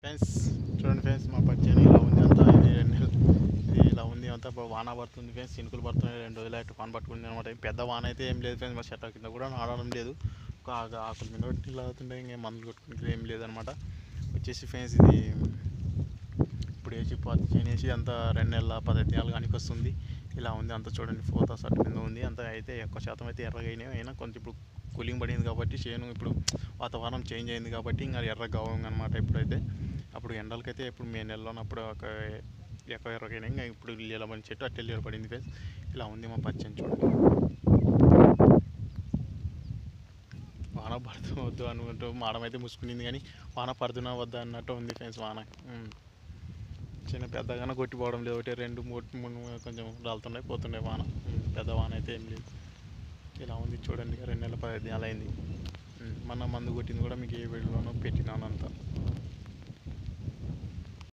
Friends చూడండి friends మా పచ్చని ఇలా ఉంది అంతా ఇది రెండు నెలలు ఇది ఇలా ఉంది అంతా ఇప్పుడు వాన పడుతుంది ఫ్రెండ్స్ చినుకులు పడుతున్నాయి రెండు రోజులు అయితే వాన పట్టుకుంది అనమాట పెద్ద వాన అయితే ఏం లేదు ఫ్రెండ్స్ మా చెట్ల కింద కూడా ఆడడం లేదు ఒక ఆకు- ఆకుల మీద కొట్టి ఇలా అవుతుంటే ఇంకా మందులు కొట్టుకుని ఏం లేదనమాట వచ్చేసి ఫ్రెండ్స్ ఇది ఇప్పుడు వేసి పత్తి చేనేసి అంత రెండు నెలల పదహైదు నెలలు కానీ వస్తుంది ఇలా ఉంది అంత చూడండి ఫోటో సట్ కింద ఉంది అంత అయితే ఎక్కువ శాతం అయితే ఎర్రగా అయినాయి అయినా కొంచెం ఇప్పుడు కూలింగ్ పడింది కాబట్టి చేను ఇప్పుడు వాతావరణం చేంజ్ అయింది కాబట్టి ఇంకా ఎర్రగా కావాలి అనమాట ఇప్పుడైతే అప్పుడు ఎండలకైతే ఇప్పుడు మే నెలలో అప్పుడు ఒక ఎక్కువ ఎర్రగైనా ఇంకా ఇప్పుడు నీళ్ళ చెట్టు అట్టే నీళ్ళు పడింది ఫ్రెండ్స్ ఇలా ఉంది మా పచ్చని చూడండి వాన పడుతూ వద్దు అనుకుంటూ మాడం అయితే ముసుకునింది కానీ వాన పడుతున్నా వద్దా అన్నట్టు ఉంది ఫ్రెండ్స్ వాన ఉమ్. చిన్న పెద్దగానే కొట్టిపోవడం లేదు ఒకటి రెండు మూడు మూడు కొంచెం రాలుతున్నాయి పోతున్నాయి వాన ఉమ్, పెద్ద వాన అయితే ఏం లేదు ఇలా ఉంది చూడండి రెండు నెలల పదిహేను నెలలు అయింది ఉమ్, మొన్న మందు కొట్టింది కూడా మీకు ఏ వీడియోలోనో పెట్టినాను అంతా